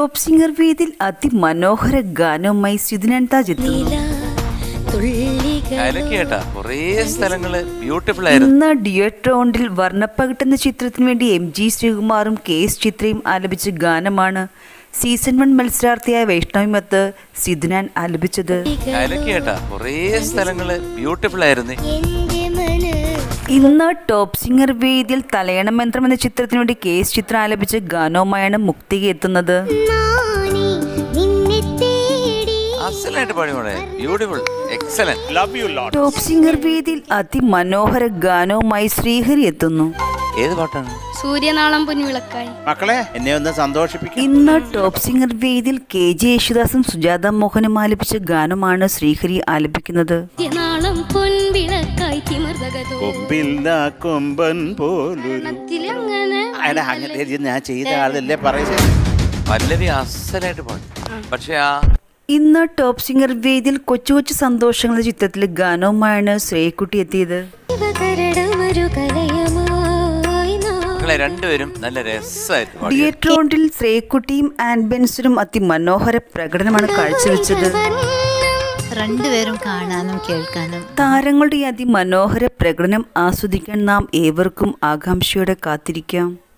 top singer വേദിയിൽ അതിമനോഹര ഗാനവുമായി സിദിനൻ താജ് എത്തുന്നു കലക്കി കേട്ടാ കുറേ സ്ഥലങ്ങള് ബ്യൂട്ടിഫുൾ ആയിരുന്നു ഇന്ന് ഡിയറ്റ് റൗണ്ടിൽ വർണ്ണപ്പകിട്ട് എന്ന ചിത്രത്തിന് വേണ്ടി എം ജി ശ്രീകുമാറും കെ എസ് ചിത്രയും ആലപിച്ച ഗാനമാണ് സീസൺ വൺ മത്സരാർത്ഥിയായ വൈഷ്ണവിമത്ത് സിദ്നാൻ ആലപിച്ചത് കലക്കി കേട്ടാ കുറേ സ്ഥലങ്ങള് ബ്യൂട്ടിഫുൾ ആയിരുന്നു ഇന്ന് ടോപ്പ് സിംഗർ വേദിയിൽ തലയണ മന്ത്രം എന്ന ചിത്രത്തിന് വേണ്ടി കെ എസ് ചിത്ര ആലപിച്ച ഗാനവുമായാണ് മുക്തിക എത്തുന്നത് അസലായിട്ട് പാടി മോളെ beautiful excellent love you lot top singer വേദിയിൽ അതിമനോഹര ഗാനവുമായി ശ്രീഹരി എത്തുന്നു ഏത് പാട്ടാണ് സൂര്യനാളം പൊൻവിളക്കായി മക്കളെ എന്നെ ഒന്ന് സന്തോഷിപ്പിക്കും ഇന്ന് ടോപ്പ് സിംഗർ വേദിയിൽ കെ ജെ യേശുദാസും സുജാത മോഹനും ആലപിച്ച ഗാനമാണ് ശ്രീഹരി ആലപിക്കുന്നത് സൂര്യനാളം പൊൻവിളക്കായി തിമിർതകതോ കൊമ്പിൽ ദാ കൊമ്പൻ പോലൊരു അങ്ങനെ അല്ല അങ്ങനെ ഇത് ഞാൻ ചെയ്ത ആളല്ലേ പറയുന്നത് പല്ലവി അസലായിട്ട് പാടി പക്ഷെ ആ ഇന്ന് ടോപ്പ് സിംഗർ വേദിയിൽ കൊച്ചു കൊച്ചു സന്തോഷങ്ങൾ എന്ന ചിത്രത്തിലെ ഗാനവുമായാണ് ശ്രേയക്കുട്ടി എത്തിയത് മക്കളെ രണ്ടുപേരും നല്ല രസമായിട്ട് പാടി തിയേറ്ററോണ്ടിൽ ശ്രേയക്കുട്ടിയും ആൻഡ് ബെൻസനും അതിമനോഹര പ്രകടനമാണ് കാഴ്ചവെച്ചത് രണ്ടുപേരും കാണാനും കേൾക്കാനും താരങ്ങളുടെ ഈ അതിമനോഹര പ്രകടനം ആസ്വദിക്കാൻ നാം ഏവർക്കും ആകാംക്ഷയോടെ കാത്തിരിക്കാം